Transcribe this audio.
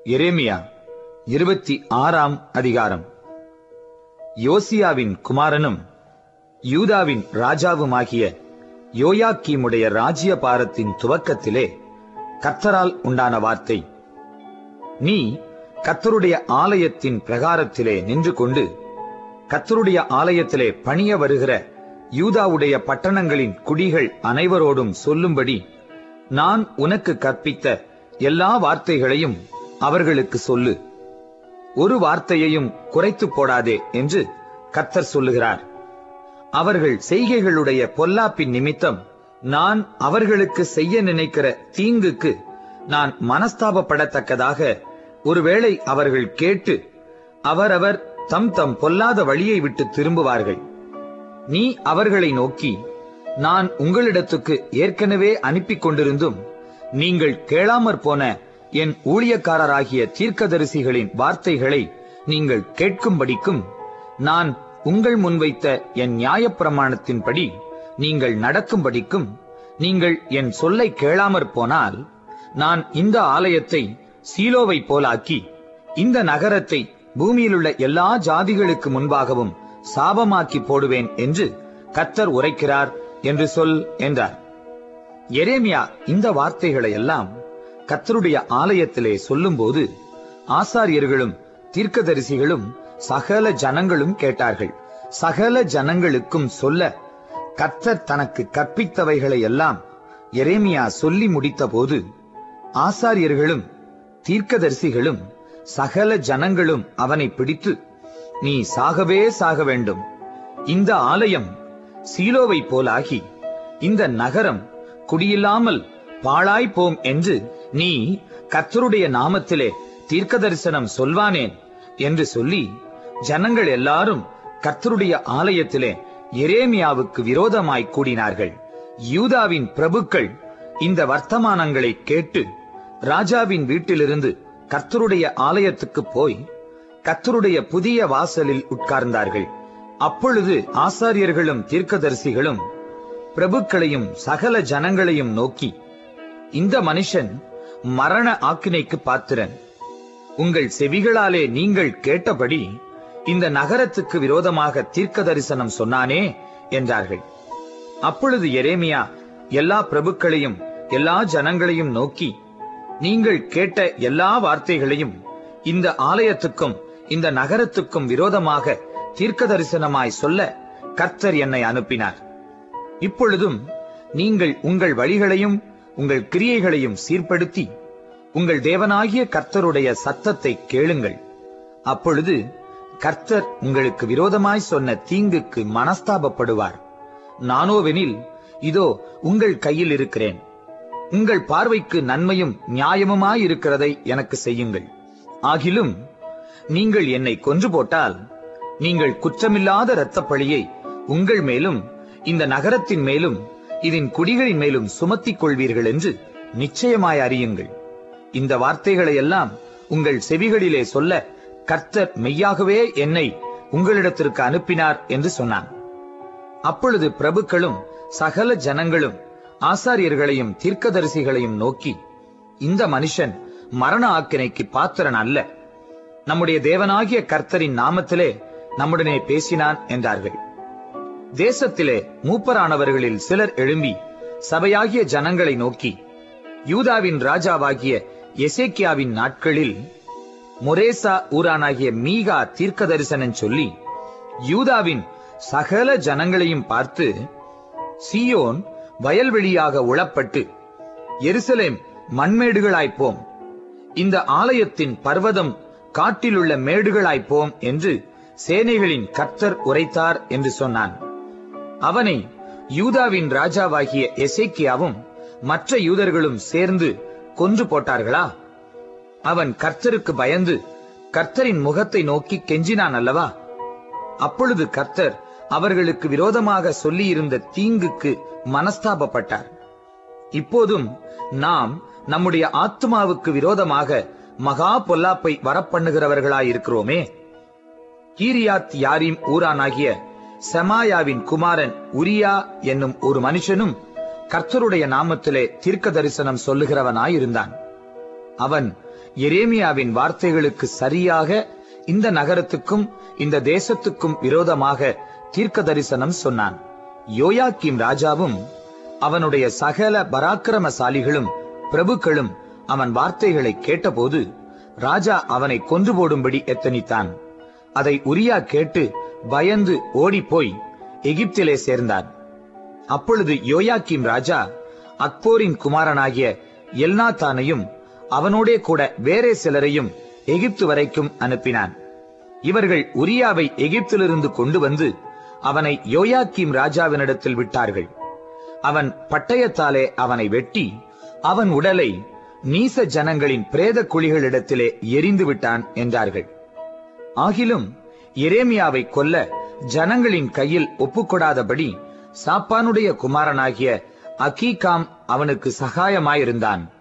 எரேமியா இருபத்தி ஆறாம் அதிகாரம் யோசியாவின் குமாரனும் யூதாவின் ராஜாவுமாகிய யோயாக்கீமுடைய ராஜ்ய பாரத்தின் துவக்கத்திலே கர்த்தரால் உண்டான வார்த்தை நீ கர்த்தருடைய ஆலயத்தின் பிரகாரத்திலே நின்று கொண்டு கர்த்தருடைய ஆலயத்திலே பணிய வருகிற யூதாவுடைய பட்டணங்களின் குடிகள் அனைவரோடும் சொல்லும்படி நான் உனக்கு கற்பித்த எல்லா வார்த்தைகளையும் அவர்களுக்கு சொல்லு ஒரு வார்த்தையையும் குறைத்து போடாதே என்று கர்த்தர் சொல்லுகிறார் அவர்கள் செய்கைகளுடைய பொல்லாப்பின் நிமித்தம் நான் அவர்களுக்கு செய்ய நினைக்கிற தீங்குக்கு நான் மனஸ்தாபப்படத்தக்கதாக ஒருவேளை அவர்கள் கேட்டு அவரவர் தம் தம் பொல்லாத வழியை விட்டு திரும்புவார்கள் நீ அவர்களை நோக்கி நான் உங்களிடத்துக்கு ஏற்கனவே அனுப்பிக் கொண்டிருந்தும் நீங்கள் கேளாமற் போன என் ஊழியக்காரராகிய தீர்க்கதரிசிகளின் வார்த்தைகளை நீங்கள் கேட்கும்படிக்கும் நான் உங்கள் முன்வைத்த என் நியாயப்பிரமாணத்தின்படி நீங்கள் நடக்கும்படிக்கும் நீங்கள் என் சொல்லை கேளாமற் போனால் நான் இந்த ஆலயத்தை சீலோவை போலாக்கி இந்த நகரத்தை பூமியிலுள்ள எல்லா ஜாதிகளுக்கு முன்பாகவும் சாபமாக்கி போடுவேன் என்று கத்தர் உரைக்கிறார் என்று சொல் என்றார் எரேமியா இந்த வார்த்தைகளை எல்லாம் கத்தருடைய ஆலயத்திலே சொல்லும்போது ஆசாரியர்களும் தீர்க்கதரிசிகளும் சகல ஜனங்களும் கேட்டார்கள் சகல ஜனங்களுக்கும் சொல்ல கர்த்தர் தனக்கு கற்பித்தவைகளை எல்லாம் எரேமியா சொல்லி முடித்தபோது ஆசாரியர்களும் தீர்க்கதரிசிகளும் சகல ஜனங்களும் அவனை பிடித்து நீ சாகவே சாக வேண்டும் இந்த ஆலயம் சீலோவை போலாகி இந்த நகரம் குடியில்லாமல் பாழாய் போம் என்று நீ கர்த்தருடைய நாமத்திலே தீர்க்க தரிசனம் சொல்வானேன் என்று சொல்லி ஜனங்கள் எல்லாரும் கர்த்தருடைய ஆலயத்திலே எரேமியாவுக்கு விரோதமாய் கூடினார்கள் யூதாவின் பிரபுக்கள் இந்த வர்த்தமானங்களை கேட்டு ராஜாவின் வீட்டிலிருந்து கர்த்தருடைய ஆலயத்துக்கு போய் கர்த்தருடைய புதிய வாசலில் உட்கார்ந்தார்கள் அப்பொழுது ஆசாரியர்களும் தீர்க்கதரிசிகளும் பிரபுக்களையும் சகல ஜனங்களையும் நோக்கி இந்த மனுஷன் மரண ஆக்கினைக்கு பாத்திரன் உங்கள் செவிகளாலே நீங்கள் கேட்டபடி இந்த நகரத்துக்கு விரோதமாக தீர்க்க தரிசனம் சொன்னானே என்றார்கள் அப்பொழுது எரேமியா எல்லா பிரபுக்களையும் எல்லா ஜனங்களையும் நோக்கி நீங்கள் கேட்ட எல்லா வார்த்தைகளையும் இந்த ஆலயத்துக்கும் இந்த நகரத்துக்கும் விரோதமாக தீர்க்க தரிசனமாய் சொல்ல கர்த்தர் என்னை அனுப்பினார் இப்பொழுதும் நீங்கள் உங்கள் வழிகளையும் உங்கள் கிரியைகளையும் சீர்படுத்தி உங்கள் தேவனாகிய கர்த்தருடைய சத்தத்தை கேளுங்கள் அப்பொழுது கர்த்தர் உங்களுக்கு விரோதமாய் சொன்ன தீங்குக்கு மனஸ்தாபப்படுவார் நானோவெனில் இதோ உங்கள் கையில் இருக்கிறேன் உங்கள் பார்வைக்கு நன்மையும் நியாயமுமாயிருக்கிறதை எனக்கு செய்யுங்கள் ஆகிலும் நீங்கள் என்னை கொன்று போட்டால் நீங்கள் குற்றமில்லாத இரத்தப் பழியை உங்கள் மேலும் இந்த நகரத்தின் மேலும் இதன் குடிகளின் மேலும் சுமத்திக் கொள்வீர்கள் என்று நிச்சயமாய் அறியுங்கள் இந்த வார்த்தைகளை எல்லாம் உங்கள் செவிகளிலே சொல்ல கர்த்தர் மெய்யாகவே என்னை உங்களிடத்திற்கு அனுப்பினார் என்று சொன்னான் அப்பொழுது பிரபுக்களும் சகல ஜனங்களும் ஆசாரியர்களையும் தீர்க்கதரிசிகளையும் நோக்கி இந்த மனுஷன் மரண ஆக்கினைக்கு பாத்திரன் அல்ல நம்முடைய தேவனாகிய கர்த்தரின் நாமத்திலே நம்முடனே பேசினான் என்றார்கள் தேசத்திலே மூப்பரானவர்களில் சிலர் எழும்பி சபையாகிய ஜனங்களை நோக்கி யூதாவின் ராஜாவாகிய எசேக்கியாவின் நாட்களில் மொரேசா ஊரானாகிய மீகா தீர்க்க தரிசனம் சொல்லி யூதாவின் சகல ஜனங்களையும் பார்த்து சியோன் வயல்வெளியாக உளப்பட்டு எருசலேம் மண்மேடுகளாய்ப்போம் இந்த ஆலயத்தின் பர்வதம் காட்டிலுள்ள மேடுகளாய்ப்போம் என்று சேனைகளின் கர்த்தர் உரைத்தார் என்று சொன்னான் அவனை யூதாவின் ராஜாவாகிய எசேக்கியாவும் மற்ற யூதர்களும் சேர்ந்து கொன்று போட்டார்களா அவன் கர்த்தருக்கு பயந்து கர்த்தரின் முகத்தை நோக்கி கெஞ்சினான் அல்லவா அப்பொழுது கர்த்தர் அவர்களுக்கு விரோதமாக சொல்லியிருந்த தீங்குக்கு மனஸ்தாபப்பட்டார் இப்போதும் நாம் நம்முடைய ஆத்மாவுக்கு விரோதமாக மகா பொல்லாப்பை வரப்பண்ணுகிறவர்களாயிருக்கிறோமே கீரியாத் யாரிம் ஊரானாகிய செமாயாவின் குமாரன் உரியா என்னும் ஒரு மனுஷனும் கர்த்தருடைய நாமத்திலே தீர்க்க தரிசனம் சொல்லுகிறவனாயிருந்தான் அவன் எரேமியாவின் வார்த்தைகளுக்கு சரியாக இந்த நகரத்துக்கும் இந்த தேசத்துக்கும் விரோதமாக தீர்க்க தரிசனம் சொன்னான் யோயாக்கிம் ராஜாவும் அவனுடைய சகல பராக்கிரமசாலிகளும் பிரபுக்களும் அவன் வார்த்தைகளை கேட்டபோது ராஜா அவனை கொன்று போடும்படி எத்தனித்தான் அதை உரியா கேட்டு பயந்து ஓடிப்போய் எகிப்திலே சேர்ந்தான் அப்பொழுது யோயாக்கிம் ராஜா அக்போரின் குமாரனாகிய எல்நாத்தானையும் அவனோடே கூட வேறே சிலரையும் எகிப்து வரைக்கும் அனுப்பினான் இவர்கள் உரியாவை எகிப்திலிருந்து கொண்டு வந்து அவனை யோயாக்கிம் ராஜாவினிடத்தில் விட்டார்கள் அவன் பட்டயத்தாலே அவனை வெட்டி அவன் உடலை நீச ஜனங்களின் பிரேத குழிகளிடத்திலே எரிந்து விட்டான் என்றார்கள் ஆகிலும் எரேமியாவை கொல்ல ஜனங்களின் கையில் ஒப்புக்கொடாதபடி சாப்பானுடைய குமாரனாகிய அகீகாம் அவனுக்கு சகாயமாயிருந்தான்